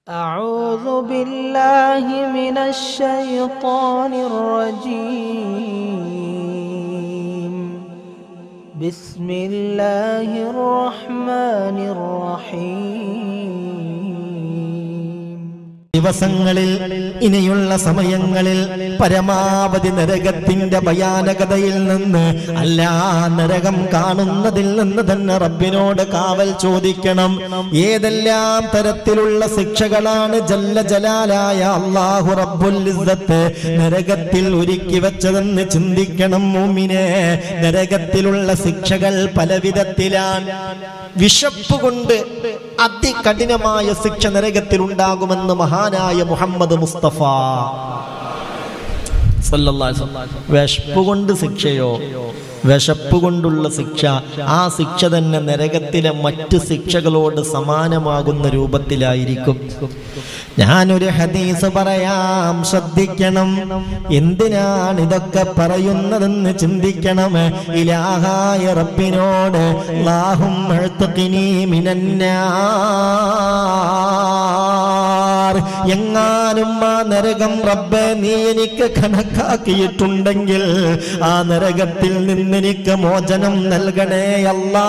أعوذ بالله من الشيطان الرجيم بسم الله الرحمن الرحيم ദിവസങ്ങളിൽ ഇനിയുള്ള സമയങ്ങളിൽ പരമാവധി നരകത്തിന്റെ ഭയാനകതയിൽ നിന്ന് അല്ല നരകം കാണുന്നതിൽ നിന്ന് തന്നെ റബ്ബിനോട് കാവൽ ചോദിക്കണം ഏതെല്ലാം തരത്തിലുള്ള ശിക്ഷകളാണ് ജല്ല ജലാലായ അള്ളാഹു റബ്ബുൽ ഇസ്സത്ത് നരകത്തിൽ ഒരുക്കി വെച്ചതെന്ന് ചിന്തിക്കണം മൂമിനെ നരകത്തിലുള്ള ശിക്ഷകൾ പലവിധത്തിലാണ് വിശപ്പ് കൊണ്ട് അതികഠിനമായ ശിക്ഷ നരകത്തിൽ ഉണ്ടാകുമെന്ന് മഹാനായ മുഹമ്മദ് മുസ്തഫ സല്ലല്ലാഹു അലൈഹി വസല്ലം. വിശപ്പ് കൊണ്ട് ശിക്ഷയോ വിശപ്പ് കൊണ്ടുള്ള ശിക്ഷ ആ ശിക്ഷ തന്നെ നരകത്തിലെ മറ്റ് ശിക്ഷകളോട് സമാനമാകുന്ന രൂപത്തിലായിരിക്കും ഞാനൊരു ഹദീസ് പറയാം ശ്രദ്ധിക്കണം എന്തിനാണ് ഇതൊക്കെ പറയുന്നതെന്ന് ചിന്തിക്കണം ഇലാഹായ റബ്ബിനോട് ലാഹും എങ്ങാനും ആ നരകം റബ്ബെ നീ എനിക്ക് കണക്കാക്കിയിട്ടുണ്ടെങ്കിൽ ആ നരകത്തിൽ നിന്നെനിക്ക് മോചനം നൽകണേ അല്ലാ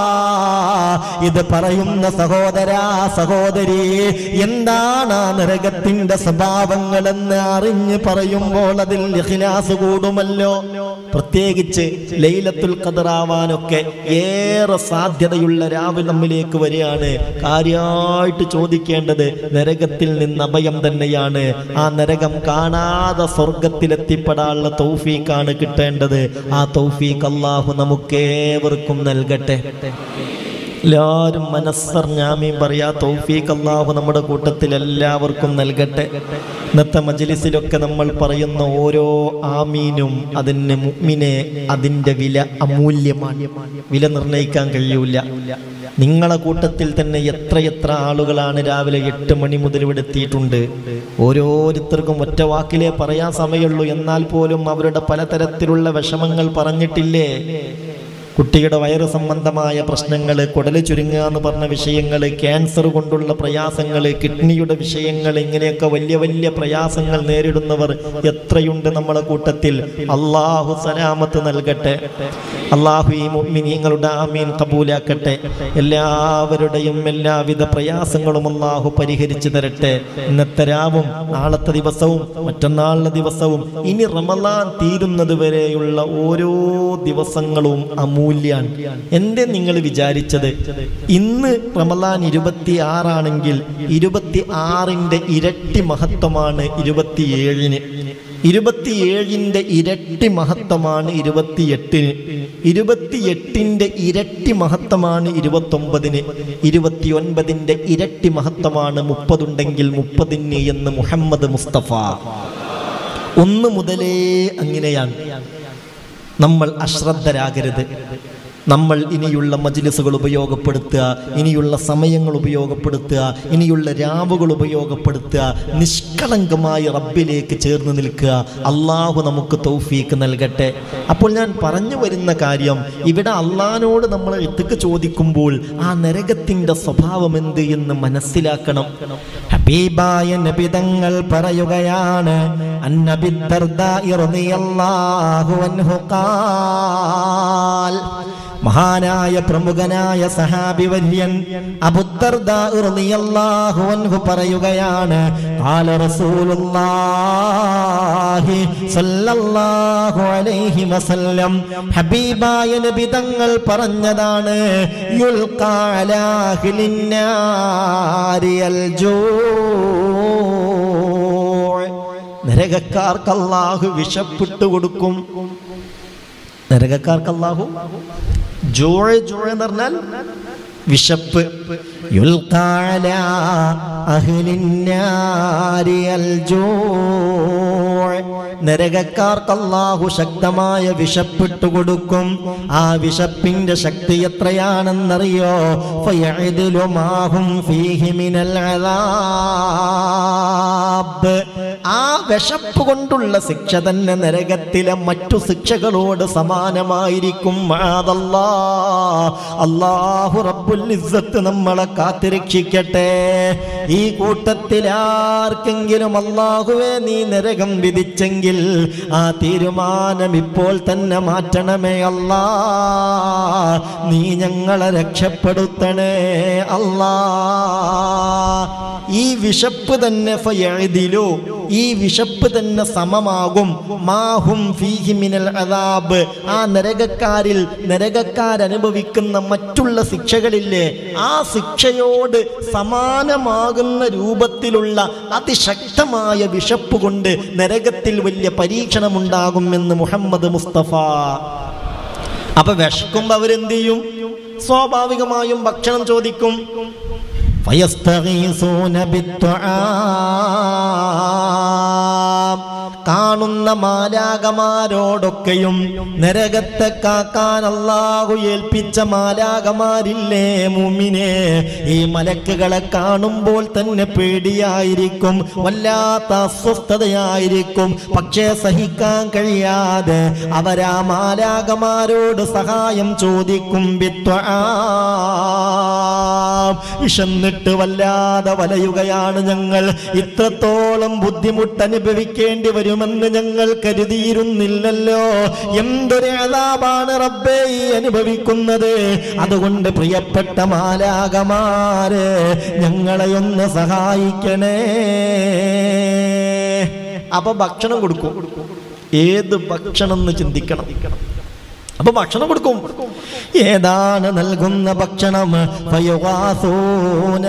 ഇത് പറയുന്ന സഹോദരാ സഹോദരി എന്താണ് ആ നരകത്തിന്റെ സ്വഭാവങ്ങളെന്ന് അറിഞ്ഞ് പറയുമ്പോൾ അതിൽ ഇഖ്ലാസ് കൂടുമല്ലോ പ്രത്യേകിച്ച് ലൈലത്തുൽ ഖദറാവാനൊക്കെ ഏറെ സാധ്യതയുള്ള രാവ് നമ്മിലേക്ക് വരികയാണ് കാര്യമായിട്ട് ചോദിക്കേണ്ടത് നരകത്തിൽ നിന്ന് അഭയം തന്നെയാണ് ആ നരകം കാണാതെ സ്വർഗത്തിലെത്തിപ്പെടാനുള്ള തൗഫീഖാണ് കിട്ടേണ്ടത് ആ തൗഫീഖ് അള്ളാഹു നമുക്കേവർക്കും നൽകട്ടെ എല്ലാവരും മനസ്സറിഞ്ഞാമീൻ പറയാ തൗഫീഖ് അള്ളാഹു നമ്മുടെ കൂട്ടത്തിൽ എല്ലാവർക്കും നൽകട്ടെ ഇന്നത്തെ മജലിസിലൊക്കെ നമ്മൾ പറയുന്ന ഓരോ ആമീനും അതിന് മുഅ്മിനെ അതിൻ്റെ വില അമൂല്യമാണ് വില നിർണ്ണയിക്കാൻ കഴിയൂല നിങ്ങളെ കൂട്ടത്തിൽ തന്നെ എത്രയെത്ര ആളുകളാണ് രാവിലെ എട്ട് മണി മുതൽ ഇവിടെ എത്തിയിട്ടുണ്ട് ഓരോരുത്തർക്കും ഒറ്റ വാക്കിലേ പറയാൻ സമയമുള്ളൂ എന്നാൽ പോലും അവരുടെ പലതരത്തിലുള്ള വിഷമങ്ങൾ പറഞ്ഞിട്ടില്ലേ കുട്ടിയുടെ വയറ് സംബന്ധമായ പ്രശ്നങ്ങൾ കുടല് ചുരുങ്ങുക എന്ന് പറഞ്ഞ വിഷയങ്ങൾ ക്യാൻസർ കൊണ്ടുള്ള പ്രയാസങ്ങൾ കിഡ്നിയുടെ വിഷയങ്ങൾ ഇങ്ങനെയൊക്കെ വലിയ വലിയ പ്രയാസങ്ങൾ നേരിടുന്നവർ എത്രയുണ്ട് നമ്മളെ കൂട്ടത്തിൽ അള്ളാഹു സലാമത്ത് നൽകട്ടെ അള്ളാഹു ഈ മുഅ്മിനീങ്ങളുടെ ആമീൻ കബൂലാക്കട്ടെ എല്ലാവരുടെയും എല്ലാവിധ പ്രയാസങ്ങളും അള്ളാഹു പരിഹരിച്ചു തരട്ടെ ഇന്നത്തെ രാവും നാളത്തെ ദിവസവും മറ്റന്നാളിലെ ദിവസവും ഇനി റമലാൻ തീരുന്നത് വരെയുള്ള ഓരോ ദിവസങ്ങളും അമൂല്യാണ് എന്റെ നിങ്ങൾ വിചാരിച്ചത് ഇന്ന് റമലാൻ ഇരുപത്തി ആറാണെങ്കിൽ ഇരുപത്തി ആറിന്റെ ഇരട്ടി മഹത്വമാണ് ഇരുപത്തിയേഴിന് ഇരുപത്തിയേഴിന്റെ ഇരട്ടി മഹത്വമാണ് ഇരുപത്തിയെട്ടിന് ഇരുപത്തിയെട്ടിന്റെ ഇരട്ടി മഹത്വമാണ് ഇരുപത്തൊമ്പതിന് ഇരുപത്തിയൊൻപതിന്റെ ഇരട്ടി മഹത്വമാണ് മുപ്പതുണ്ടെങ്കിൽ മുപ്പതിന് എന്ന് മുഹമ്മദ് മുസ്തഫ ഒന്ന് മുതലേ അങ്ങനെയാണ് നമ്മൾ അശ്രദ്ധരാകരുത് നമ്മൾ ഇനിയുള്ള മജ്ലിസുകൾ ഉപയോഗപ്പെടുത്തുക ഇനിയുള്ള സമയങ്ങൾ ഉപയോഗപ്പെടുത്തുക ഇനിയുള്ള രാവുകൾ ഉപയോഗപ്പെടുത്തുക നിഷ്കളങ്കമായി റബ്ബിലേക്ക് ചേർന്ന് നിൽക്കുക അള്ളാഹു നമുക്ക് തൗഫീക്ക് നൽകട്ടെ അപ്പോൾ ഞാൻ പറഞ്ഞു വരുന്ന കാര്യം ഇവിടെ അള്ളഹാനോട് നമ്മൾ എത്തിക്ക് ചോദിക്കുമ്പോൾ ആ നരകത്തിൻ്റെ സ്വഭാവം എന്ത് എന്ന് മനസ്സിലാക്കണം ഹബീബായ നബിതങ്ങൾ പറയുകയാണ് അന്നബിദ്ദർദാഇ റളിയല്ലാഹു അൻഹു ഖാൽ മഹാനായ പ്രമുഖനായ സഹാബി വര്യൻ അബുദ്ദർദാഹു അൻഹു പറയുകയാണ് ഖാല റസൂലുള്ളാഹി സ്വല്ലല്ലാഹു അലൈഹി വസല്ലം ഹബീബായ നബി തങ്ങൾ പറഞ്ഞതാണ് യുൽഖാ അലാ അഹ്ലിന്നാരി അൽ ജൂ' നരകക്കാർക്ക് അല്ലാഹു വിശപ്പിട്ട് കൊടുക്കും നരകക്കാർക്ക് അല്ലാഹു ജോഴ് ജോഴ് എന്ന് പറഞ്ഞാൽ വിശപ്പ് യുൽഖാ അലാ അഹ്ലിന്നാരി അൽ ജൂ' നരകക്കാർക്ക് അല്ലാഹു ശക്തമായ വിശപ്പിട്ട് കൊടുക്കും ആ വിശപ്പിന്റെ ശക്തി എത്രയാണെന്നറിയോ ഫയഅദിലു മാഹും ഫീഹി മിനൽ അദാബ് ആ വിശപ്പ് കൊണ്ടുള്ള ശിക്ഷ തന്നെ നരകത്തിലെ മറ്റു ശിക്ഷകളോട് സമാനമായിരിക്കും മാതല്ലാ. അല്ലാഹു റബ്ബുൽ ഇസ്സത്ത് നമ്മളെ കാത്തിരക്ഷിക്കട്ടെ ഈ കൂട്ടത്തിൽ ആർക്കെങ്കിലും അള്ളാഹുവെ നീ നരകം വിധിച്ചെങ്കിൽ ആ തീരുമാനം ഇപ്പോൾ തന്നെ മാറ്റണമേ അല്ലാ നീ ഞങ്ങളെ രക്ഷപ്പെടുത്തണേ അല്ലാ ഈ വിശപ്പ് തന്നെ ഫയഅദിലു. ഈ വിശപ്പ് തന്നെ സമമാകും മാഹും ഫീഹി മിനൽ അദാബ് ആ നരകക്കാരിൽ നരകക്കാരനുഭവിക്കുന്ന മറ്റുള്ള ശിക്ഷകളില്ലേ ആ ശിക്ഷയോട് സമാനമാകുന്ന രൂപത്തിലുള്ള അതിശക്തമായ വിശപ്പ് കൊണ്ട് നരകത്തിൽ വലിയ പരീക്ഷണമുണ്ടാകുമെന്ന് മുഹമ്മദ് മുസ്തഫ അപ്പൊ വിശക്കുമ്പോ അവരെന്ത് ചെയ്യും സ്വാഭാവികമായും ഭക്ഷണം ചോദിക്കും فيستغيثون بالطعام കാണുന്ന മാലാകമാരോടൊക്കെയും നരകത്തെ കാക്കാൻ അള്ളാഹു ഏൽപ്പിച്ച മാലാകമാരില്ലേ മുമിനെ ഈ മലക്കുകളെ കാണുമ്പോൾ തന്നെ പേടിയായിരിക്കും വല്ലാത്ത അസ്വസ്ഥതയായിരിക്കും പക്ഷേ സഹിക്കാൻ കഴിയാതെ അവരാ മാലാകമാരോട് സഹായം ചോദിക്കും ബിത്വആം. വിശന്നിട്ട് വല്ലാതെ വലയുകയാണ് ഞങ്ങൾ ഇത്രത്തോളം ബുദ്ധിമുട്ട് അനുഭവിക്കേണ്ടി വരുമെന്ന് ഞങ്ങൾ കരുതിയിരുന്നില്ലല്ലോ എന്തൊരു അതാപാണ് റബ്ബേ ഈ അനുഭവിക്കുന്നത് അതുകൊണ്ട് പ്രിയപ്പെട്ട മാലാകമാര് ഞങ്ങളെ ഒന്ന് സഹായിക്കണേ അപ്പൊ ഭക്ഷണം കൊടുക്കും ഏത് ഭക്ഷണം എന്ന് ചിന്തിക്കണം അപ്പൊ ഭക്ഷണം കൊടുക്കും ഏതാണ് നൽകുന്ന ഭക്ഷണം ഫയുഗാസൂന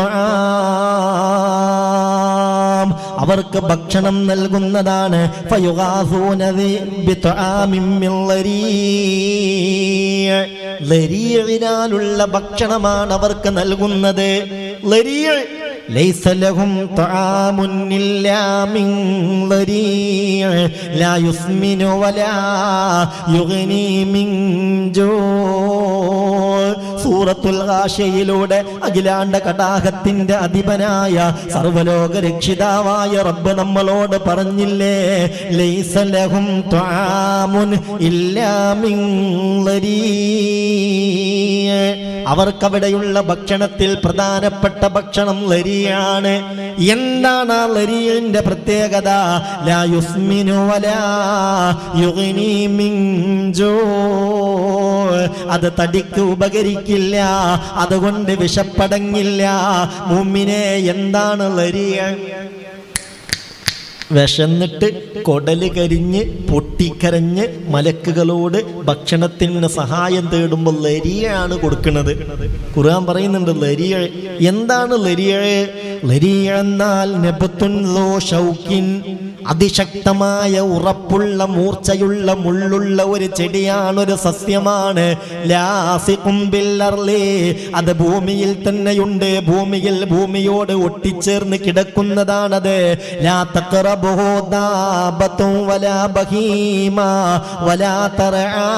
ബിത്വആം. അവർക്ക് ഭക്ഷണം നൽകുന്നതാണ് ഫയുഗാസൂന ദി- ബിത്വആമിൻ മിൻ ലരീ. ലരീഇനാലുള്ള ഭക്ഷണമാണ് അവർക്ക് നൽകുന്നത് ലരീ ليس لهم طعام إلا من ضريع لا يسمن ولا يغني من جوع സൂറത്തുൽ ഹാഷയിലൂടെ അഖിലാണ്ട കടാഹത്തിന്റെ അധിപനായ സർവലോക രക്ഷിതാവായ റബ്ബ് നമ്മളോട് പറഞ്ഞില്ലേ ലൈസ ലഹും ത്വാമുൻ ഇല്ലാ മിൻ ലരീ. അവർക്കവിടെയുള്ള ഭക്ഷണത്തിൽ പ്രധാനപ്പെട്ട ഭക്ഷണം ലരിയാണ് എന്താണ് ആ ലരിയന്റെ പ്രത്യേകത ലാ യുസ്മിനു വലാ യുഗ്നി മിൻ ജൂ. അത് തടിക്ക് ഉപകരിക്കില്ല അതുകൊണ്ട് വിശപ്പടങ്ങില്ല മുമ്മിനെ എന്താണ് ലരിയ വിശന്നിട്ട് കൊടല് കരിഞ്ഞ് പൊട്ടിക്കരഞ്ഞ് മലക്കുകളോട് ഭക്ഷണത്തിന് സഹായം തേടുമ്പോൾ ലരിയാണ് കൊടുക്കുന്നത് ഖുർആൻ പറയുന്നുണ്ട് ലരിയ എന്താണ് ലരിയ ലരിയ എന്നാൽ നെബത്തുൻ ലോ ഷൗക്കിൻ അതിശക്തമായ ഉറപ്പുള്ള മൂർച്ചയുള്ള മുള്ളുള്ള ഒരു ചെടിയാണ് ഒരു സസ്യമാണ് ലാസിഖും ബില്ലർലി. അത് ഭൂമിയിൽ തന്നെയുണ്ട് ഭൂമിയിൽ ഭൂമിയോട് ഒട്ടിച്ചേർന്ന് കിടക്കുന്നതാണത് ലാ തഖറബുഹു ദാബത്തും വലാ ബഹീമ വലാ തർആ.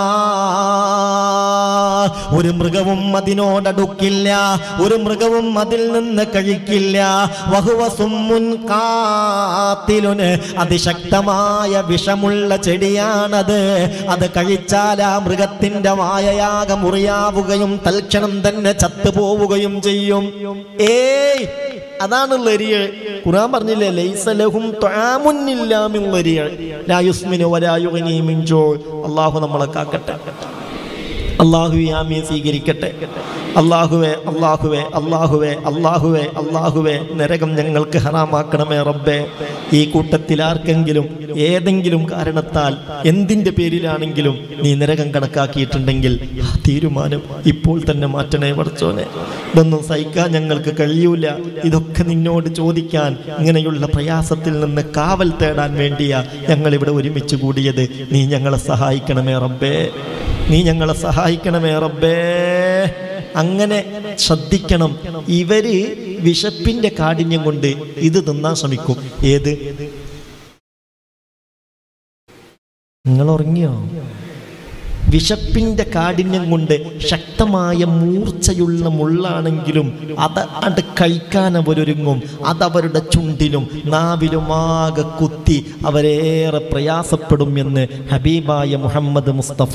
ഒരു മൃഗവും അതിനോടടുക്കില്ല ഒരു മൃഗവും അതിൽ നിന്ന് കഴിക്കില്ല വഹുവ സുമ്മുൻ കാത്തിലുന് അതിശക്തമായ വിഷമുള്ള ചെടിയാണത് അത് കഴിച്ചാൽ ആ മൃഗത്തിന്റെ മായയാക മുറിയാവുകയും തൽക്ഷണം തന്നെ ചത്തുപോവുകയും ചെയ്യും ഏയ് അതാണ് ലരിയ ഖുർആൻ പറഞ്ഞില്ലേ ലൈസലഹും ത്വാമുന്നില്ലാമിൻ ലരിയ ലാ യുസ്മിനു വലാ യുഗ്നി മിൻ ജൂ അല്ലാഹു നമ്മളെ കാക്കട്ടെ അള്ളാഹുവെ ആമീൻ സ്വീകരിക്കട്ടെ അള്ളാഹുവെ അള്ളാഹുവെ അള്ളാഹുവെ അള്ളാഹുവെ അള്ളാഹുവെ നരകം ഞങ്ങൾക്ക് ഹറാമാക്കണമേ റബ്ബേ ഈ കൂട്ടത്തിൽ ആർക്കെങ്കിലും ഏതെങ്കിലും കാരണത്താൽ എന്തിൻ്റെ പേരിലാണെങ്കിലും നീ നരകം കണക്കാക്കിയിട്ടുണ്ടെങ്കിൽ ആ തീരുമാനം ഇപ്പോൾ തന്നെ മാറ്റണേ പഠിച്ചോനെ ഇതൊന്നും സഹിക്കാൻ ഞങ്ങൾക്ക് കഴിയൂല ഇതൊക്കെ നിന്നോട് ചോദിക്കാൻ ഇങ്ങനെയുള്ള പ്രയാസത്തിൽ നിന്ന് കാവൽ തേടാൻ വേണ്ടിയാ ഞങ്ങൾ ഇവിടെ ഒരുമിച്ച് കൂടിയത് നീ ഞങ്ങളെ സഹായിക്കണമേ റബ്ബേ നീ ഞങ്ങളെ സഹായിക്കണമേ റബ്ബേ അങ്ങനെ ശ്രദ്ധിക്കണം ഇവര് വിശപ്പിന്റെ കാഠിന്യം കൊണ്ട് ഇത് തിന്നാൻ ശ്രമിക്കും ഏത് നിങ്ങൾ ഉറങ്ങിയോ വിശപ്പിൻ്റെ കാഠിന്യം കൊണ്ട് ശക്തമായ മൂർച്ചയുള്ള മുള്ളാണെങ്കിലും അത് അത് കഴിക്കാൻ അവരൊരുങ്ങും അതവരുടെ ചുണ്ടിലും നാവിലുമാകെ കുത്തി അവരേറെ പ്രയാസപ്പെടും എന്ന് ഹബീബായ മുഹമ്മദ് മുസ്തഫ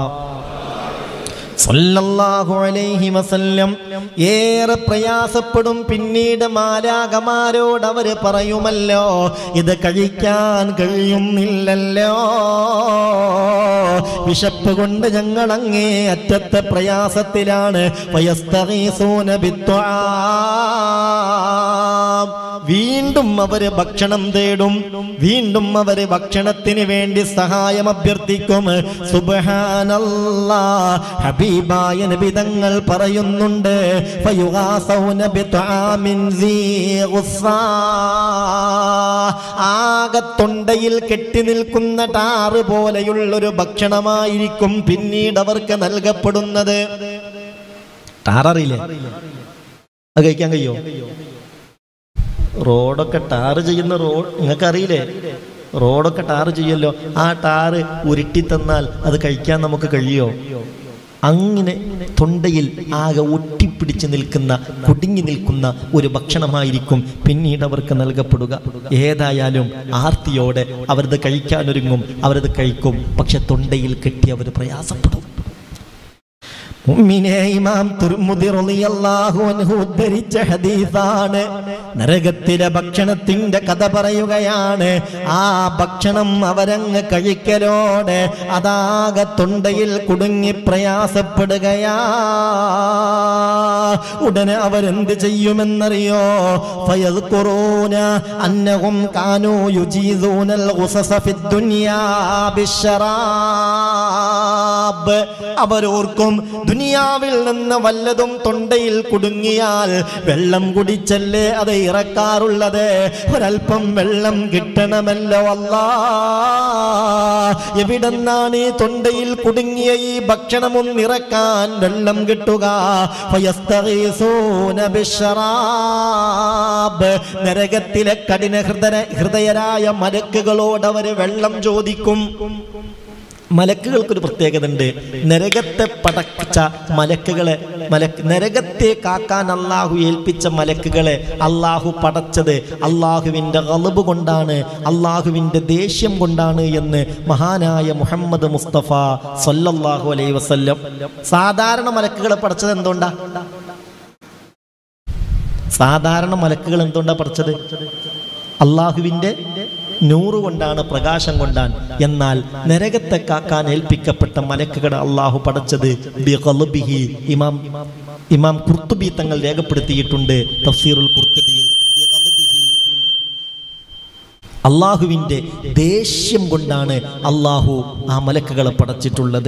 സല്ലല്ലാഹു അലൈഹി വസല്ലം ഏറെ പ്രയാസപ്പെടും പിന്നീട് മാലാകമാരോട് അവര് പറയുമല്ലോ ഇത് കഴിക്കാൻ കഴിയുന്നില്ലല്ലോ വിശപ്പ് കൊണ്ട് ഞങ്ങൾ അങ്ങേ അറ്റത്തെ പ്രയാസത്തിലാണ് വയസ്തഗീസൂന ബിത്ത്വാം. വീണ്ടും അവര് ഭക്ഷണം തേടും വീണ്ടും അവര് ഭക്ഷണത്തിന് വേണ്ടി സഹായം അഭ്യർത്ഥിക്കും സുബ്ഹാനല്ലാ ഹബീബായ നബിതങ്ങൾ പറയുന്നുണ്ട് ഫയുഗാസൗന ബിത്വാമിൻ സീ ഗുസ്സാ. ആകെ തൊണ്ടയിൽ കെട്ടി നിൽക്കുന്ന ടാറ് പോലെയുള്ളൊരു ഭക്ഷണമായിരിക്കും പിന്നീട് അവർക്ക് നൽകപ്പെടുന്നത് ടാററിയില്ലേ അത് കഴിക്കാൻ കഴിയോ റോഡൊക്കെ ടാറ് ചെയ്യുന്ന റോഡ് നിങ്ങൾക്ക് അറിയില്ലേ റോഡൊക്കെ ടാറ് ചെയ്യല്ലോ ആ ടാറ് ഉരുട്ടി തന്നാൽ അത് കഴിക്കാൻ നമുക്ക് കഴിയോ അങ്ങനെ തൊണ്ടയിൽ ആകെ ഒട്ടിപ്പിടിച്ച് നിൽക്കുന്ന കുടുങ്ങി നിൽക്കുന്ന ഒരു ഭക്ഷണമായിരിക്കും പിന്നീട് അവർക്ക് നൽകപ്പെടുക ഏതായാലും ആർത്തിയോടെ അവരത് കഴിക്കാനൊരുങ്ങും അവരത് കഴിക്കും പക്ഷെ തൊണ്ടയിൽ കെട്ടി അവർ പ്രയാസപ്പെടും മുഅ്മിനെ ഇമാം തുർമുദി റളിയല്ലാഹു അൻഹു ഉദ്ധരിച്ച ഹദീസാണ് നരകത്തിലെ ഭക്ഷണത്തിന്റെ കഥ പറയുകയാണ് ആ ഭക്ഷണം അവരങ്ങ് കഴിക്കലോടെ അതാകെ തൊണ്ടയിൽ കുടുങ്ങി പ്രയാസപ്പെടുകയാ ഉടനെ അവരെന്ത് ചെയ്യുമെന്നറിയോ ഫയദ്കുറൂന അന്നഹും കാനൂ യുജീദൂനൽ ഖുസസ ഫിദ്ദുനിയാ ബിശ്ശറാബ് അവരോർക്കും ദുനിയാവിൽ നിന്ന് വല്ലതും തൊണ്ടയിൽ കുടുങ്ങിയാൽ വെള്ളം കുടിച്ചല്ലേ അത് ഇറക്കാറുള്ളത് ഒരൽപ്പം വെള്ളം കിട്ടണമല്ലോ അല്ലാ എവിടെന്നാണ് ഈ തൊണ്ടയിൽ കുടുങ്ങിയ ഈ ഭക്ഷണമൊന്നും ഇറക്കാൻ വെള്ളം കിട്ടുക ഫയസ്തഗീസൂന ബിശ്ശറാബ്. നരകത്തിലെ കഠിന ഹൃദയ ഹൃദയരായ മലക്കുകളോട് അവര് വെള്ളം ചോദിക്കും മലക്കുകൾക്കൊരു പ്രത്യേകത ഉണ്ട് നരകത്തെ പടച്ച മലക്കുകളെ മലക്ക് നരകത്തെ കാക്കാൻ അള്ളാഹു ഏൽപ്പിച്ച മലക്കുകളെ അള്ളാഹു പടച്ചത് അള്ളാഹുവിൻ്റെ അളബ് കൊണ്ടാണ് അള്ളാഹുവിൻ്റെ ദേഷ്യം കൊണ്ടാണ് എന്ന് മഹാനായ മുഹമ്മദ് മുസ്തഫ സല്ലല്ലാഹു അലൈഹി വസല്ലം സാധാരണ മലക്കുകളെ പടച്ചത് എന്തുകൊണ്ടാ സാധാരണ മലക്കുകൾ എന്തുകൊണ്ടാ പഠിച്ചത് അള്ളാഹുവിൻ്റെ നൂറ് കൊണ്ടാണ് പ്രകാശം കൊണ്ടാണ് എന്നാൽ നരകത്തെ കാക്കാൻ ഏൽപ്പിക്കപ്പെട്ട മലക്കുകളെ അള്ളാഹു പടച്ചത് ബിഖൽബിഹി. ഇമാം ഇമാം കുർത്തുബി തങ്ങൾ രേഖപ്പെടുത്തിയിട്ടുണ്ട് തഫ്സീറുൽ കുർത്തുബിയിൽ ബിഖൽബിഹി. അള്ളാഹുവിൻ്റെ ദേഷ്യം കൊണ്ടാണ് അള്ളാഹു ആ മലക്കുകളെ പടച്ചിട്ടുള്ളത്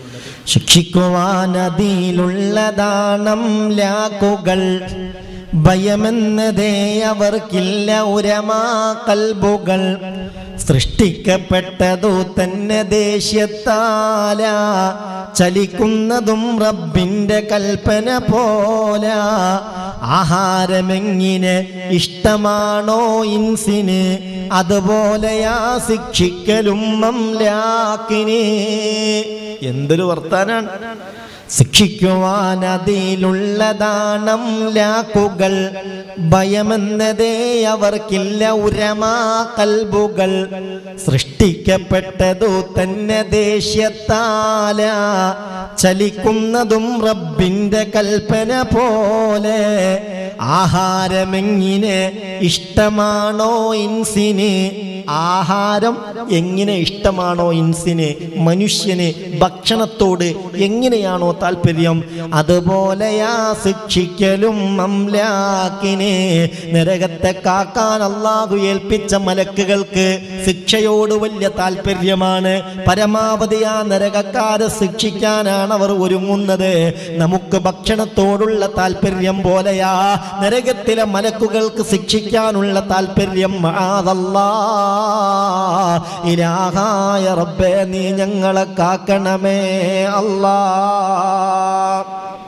ശിക്ഷിക്കുവാനതിയിലുള്ളതാണം ലാക്കുകൾ ഭയമെന്നതേ അവർക്കില്ല ഉരമാ കൽബുകൾ സൃഷ്ടിക്കപ്പെട്ടതു തന്നെ ദേഷ്യത്താല ചലിക്കുന്നതും റബ്ബിന്റെ കൽപ്പന പോല ആഹാരമെങ്ങിനെ ഇഷ്ടമാണോ ഇൻസിന് അതുപോലെയാ ശിക്ഷിക്കലും മംലാക്കിന് എന്തൊരു വർത്താനാണ് ശിക്ഷിക്കുവാൻ അതിലുള്ളതാണം ലാക്കുകൾ ഭയമെന്നതേ അവർക്കില്ല ഉരമാ കൽബുകൾ സൃഷ്ടിക്കപ്പെട്ടതു തന്നെ ദേഷ്യത്താല ചലിക്കുന്നതും റബ്ബിന്റെ കൽപ്പന പോലെ ആഹാരമെങ്ങിനെ ഇഷ്ടമാണോ ഇൻസിന് ആഹാരം എങ്ങനെ ഇഷ്ടമാണോ ഇൻസിന് മനുഷ്യന് ഭക്ഷണത്തോട് എങ്ങനെയാണോ താല്പര്യം അതുപോലെയാ ശിക്ഷിക്കലും അംലാക്കിന് നരകത്തെ കാക്കാൻ അള്ളാഹു ഏൽപ്പിച്ച മലക്കുകൾക്ക് ശിക്ഷയോട് വലിയ താല്പര്യമാണ് പരമാവധി ആ നരകക്കാരെ ശിക്ഷിക്കാനാണ് അവർ ഒരുങ്ങുന്നത് നമുക്ക് ഭക്ഷണത്തോടുള്ള താല്പര്യം പോലെയാ നരകത്തിലെ മലക്കുകൾക്ക് ശിക്ഷിക്കാനുള്ള താല്പര്യം മാതല്ലാ ഇലാഹായ റബ്ബേ നീ ഞങ്ങളെ കാക്കണമേ അല്ലാ